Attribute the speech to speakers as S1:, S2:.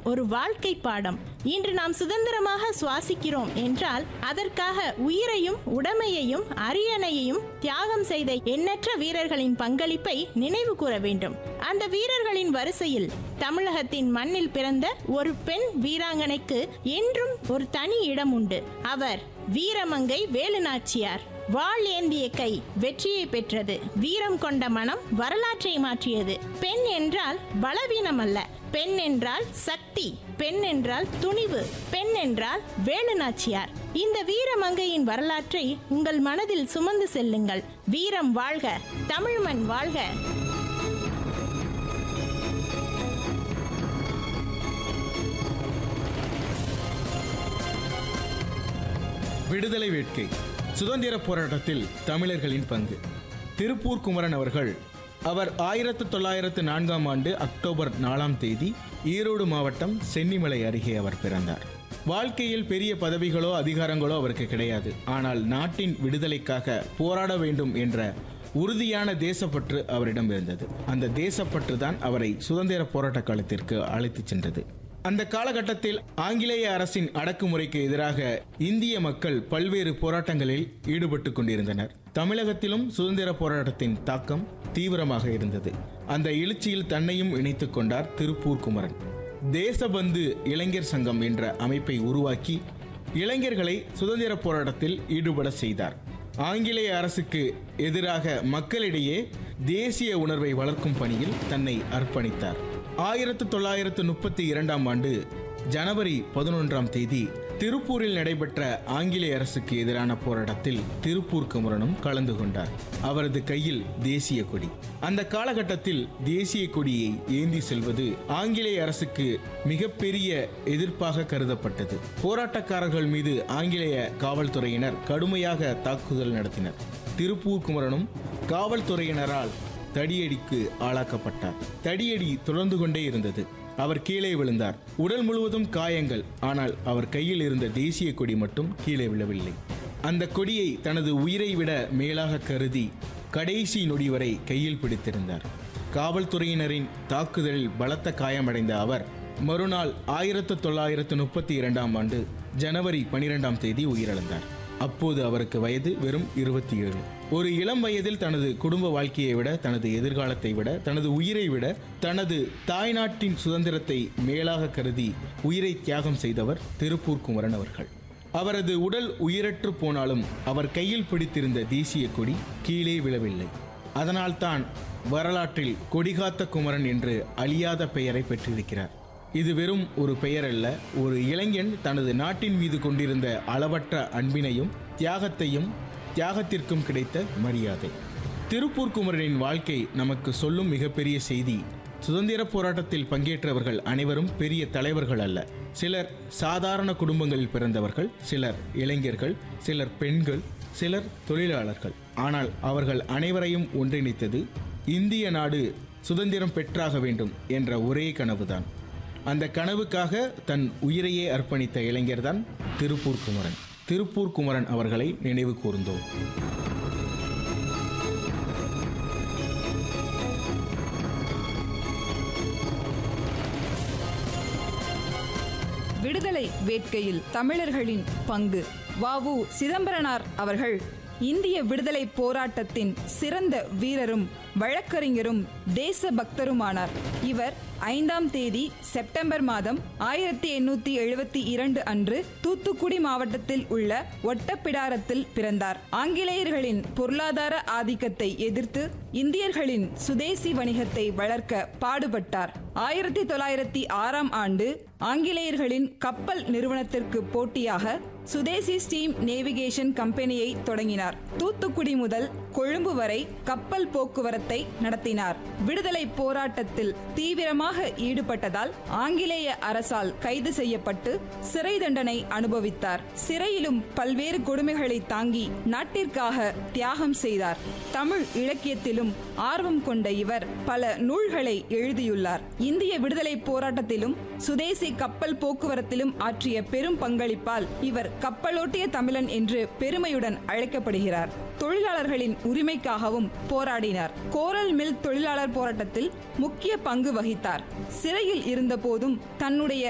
S1: ஒரு வாழ்க்கை பாடம் இன்று நாம் சுதந்திரமாக சுவாசிக்கிறோம் என்றால் அதற்காக உயிரையும் உடமையையும் அரியணையையும் தியாகம் செய்த எண்ணற்ற வீரர்களின் பங்களிப்பை நினைவு கூற வேண்டும் அந்த வீரர்களின் வரிசையில் தமிழகத்தின் மண்ணில் பிறந்த ஒரு பெண் வீராங்கனைக்கு என்றும் ஒரு தனி இடம் உண்டு அவர் வீரமங்கை வேலுநாச்சியார் வாள் ஏந்திய கை வெற்றியை பெற்றது வீரம் கொண்ட மனம் வரலாற்றை மாற்றியது பெண் என்றால் பலவீனம் அல்ல பெண் என்றால் சக்தி பெண் என்றால் துணிவு பெண் என்றால் வேலுநாச்சியார் இந்த வீரமங்கையின் வரலாற்றை உங்கள் மனதில் சுமந்து செல்லுங்கள் வீரம் வாழ்க தமிழ்மண் வாழ்க
S2: விடுதலை வேட்கை சுதந்திர போராட்டத்தில் தமிழர்களின் பங்கு திருப்பூர் குமரன் அவர்கள் அவர் ஆயிரத்து தொள்ளாயிரத்து நான்காம் ஆண்டு அக்டோபர் நாலாம் தேதி ஈரோடு மாவட்டம் சென்னிமலை அருகே அவர் பிறந்தார் வாழ்க்கையில் பெரிய பதவிகளோ அதிகாரங்களோ அவருக்கு கிடையாது ஆனால் நாட்டின் விடுதலைக்காக போராட வேண்டும் என்ற உறுதியான தேசப்பற்று அவரிடம் இருந்தது அந்த தேசப்பற்று தான் அவரை சுதந்திர போராட்ட காலத்திற்கு அழைத்துச் சென்றது அந்த காலகட்டத்தில் ஆங்கிலேய அரசின் அடக்குமுறைக்கு எதிராக இந்திய மக்கள் பல்வேறு போராட்டங்களில் ஈடுபட்டு கொண்டிருந்தனர் தமிழகத்திலும் சுதந்திர போராட்டத்தின் தாக்கம் தீவிரமாக இருந்தது அந்த எழுச்சியில் தன்னையும் இணைத்துக் கொண்டார் திருப்பூர் குமரன் தேசபந்து இளைஞர் சங்கம் என்ற அமைப்பை உருவாக்கி இளைஞர்களை சுதந்திர போராட்டத்தில் ஈடுபட செய்தார் ஆங்கிலேய அரசுக்கு எதிராக மக்களிடையே தேசிய உணர்வை வளர்க்கும் பணியில் தன்னை அர்ப்பணித்தார் ஆயிரத்து தொள்ளாயிரத்து முப்பத்தி இரண்டாம் ஆண்டு ஜனவரி பதினொன்றாம் தேதி திருப்பூரில் நடைபெற்ற ஆங்கிலேய அரசுக்கு எதிரான போராட்டத்தில் திருப்பூர் குமரனும் கலந்து கொண்டார் அவரது கையில் தேசிய கொடி அந்த காலகட்டத்தில் தேசிய கொடியை ஏந்தி செல்வது ஆங்கிலேய அரசுக்கு மிகப்பெரிய எதிர்ப்பாக கருதப்பட்டது போராட்டக்காரர்கள் மீது ஆங்கிலேய காவல்துறையினர் கடுமையாக தாக்குதல் நடத்தினர் திருப்பூர் குமரனும் காவல்துறையினரால் தடியடிக்கு ஆளாக்கப்பட்டார் தடியடி தொடர்ந்து கொண்டே இருந்தது அவர் கீழே விழுந்தார் உடல் முழுவதும் காயங்கள் ஆனால் அவர் கையில் இருந்த தேசிய கொடி மட்டும் கீழே விழவில்லை அந்த கொடியை தனது உயிரை விட மேலாக கருதி கடைசி நொடி வரை கையில் பிடித்திருந்தார் காவல்துறையினரின் தாக்குதலில் பலத்த காயமடைந்த அவர் மறுநாள் ஆயிரத்து தொள்ளாயிரத்து முப்பத்தி இரண்டாம் ஆண்டு ஜனவரி பனிரெண்டாம் தேதி உயிரிழந்தார் அப்போது அவருக்கு வயது வெறும் இருபத்தி ஏழு ஒரு இளம் வயதில் தனது குடும்ப வாழ்க்கையை விட தனது எதிர்காலத்தை விட தனது உயிரை விட தனது தாய்நாட்டின் சுதந்திரத்தை மேலாக கருதி உயிரை தியாகம் செய்தவர் திருப்பூர் குமரன் அவர்கள் அவரது உடல் உயிரற்று போனாலும் அவர் கையில் பிடித்திருந்த தேசிய கொடி கீழே விழவில்லை அதனால்தான் வரலாற்றில் கொடிகாத்த குமரன் என்று அழியாத பெயரை பெற்றிருக்கிறார் இது வெறும் ஒரு பெயர் அல்ல ஒரு இளைஞன் தனது நாட்டின் மீது கொண்டிருந்த அளவற்ற அன்பினையும் தியாகத்தையும் தியாகத்திற்கும் கிடைத்த மரியாதை திருப்பூர் குமரனின் வாழ்க்கை நமக்கு சொல்லும் மிகப்பெரிய செய்தி சுதந்திர போராட்டத்தில் பங்கேற்றவர்கள் அனைவரும் பெரிய தலைவர்கள் அல்ல சிலர் சாதாரண குடும்பங்களில் பிறந்தவர்கள் சிலர் இளைஞர்கள் சிலர் பெண்கள் சிலர் தொழிலாளர்கள் ஆனால் அவர்கள் அனைவரையும் ஒன்றிணைத்தது இந்திய நாடு சுதந்திரம் பெற்றாக வேண்டும் என்ற ஒரே கனவுதான் அந்த கனவுக்காக தன் உயிரையே அர்ப்பணித்த இளைஞர்தான் திருப்பூர் குமரன் திருப்பூர் குமரன் அவர்களை நினைவு கூர்ந்தோம்
S3: விடுதலை வேட்கையில் தமிழர்களின் பங்கு வாவு சிதம்பரனார் அவர்கள் இந்திய விடுதலை போராட்டத்தின் சிறந்த வீரரும் வழக்கறிஞரும் தேசபக்தருமானார் இவர் ஐந்தாம் தேதி செப்டம்பர் மாதம் ஆயிரத்தி எண்ணூத்தி எழுபத்தி இரண்டு அன்று தூத்துக்குடி மாவட்டத்தில் உள்ள ஒட்டப்பிடாரத்தில் பிறந்தார் ஆங்கிலேயர்களின் பொருளாதார ஆதிக்கத்தை எதிர்த்து இந்தியர்களின் சுதேசி வணிகத்தை வளர்க்க பாடுபட்டார் ஆயிரத்தி தொள்ளாயிரத்தி ஆறாம் ஆண்டு ஆங்கிலேயர்களின் கப்பல் நிறுவனத்திற்கு போட்டியாக சுதேசி ஸ்டீம் நேவிகேஷன் கம்பெனியை தொடங்கினார் தூத்துக்குடி முதல் கொழும்பு வரை கப்பல் போக்குவரத்தை நடத்தினார் விடுதலை போராட்டத்தில் தீவிரமாக ஈடுபட்டதால் ஆங்கிலேய அரசால் கைது செய்யப்பட்டு சிறை தண்டனை அனுபவித்தார் சிறையிலும் பல்வேறு கொடுமைகளை தாங்கி நாட்டிற்காக தியாகம் செய்தார் தமிழ் இலக்கியத்திலும் ஆர்வம் கொண்ட இவர் பல நூல்களை எழுதியுள்ளார் இந்திய விடுதலை போராட்டத்திலும் சுதேசி கப்பல் போக்குவரத்திலும் ஆற்றிய பெரும் பங்களிப்பால் இவர் கப்பலோட்டிய தமிழன் என்று பெருமையுடன் அழைக்கப்படுகிறார் தொழிலாளர்களின் உரிமைக்காகவும் போராடினார் கோரல் மில் தொழிலாளர் போராட்டத்தில் முக்கிய பங்கு வகித்தார் சிறையில் இருந்தபோதும் தன்னுடைய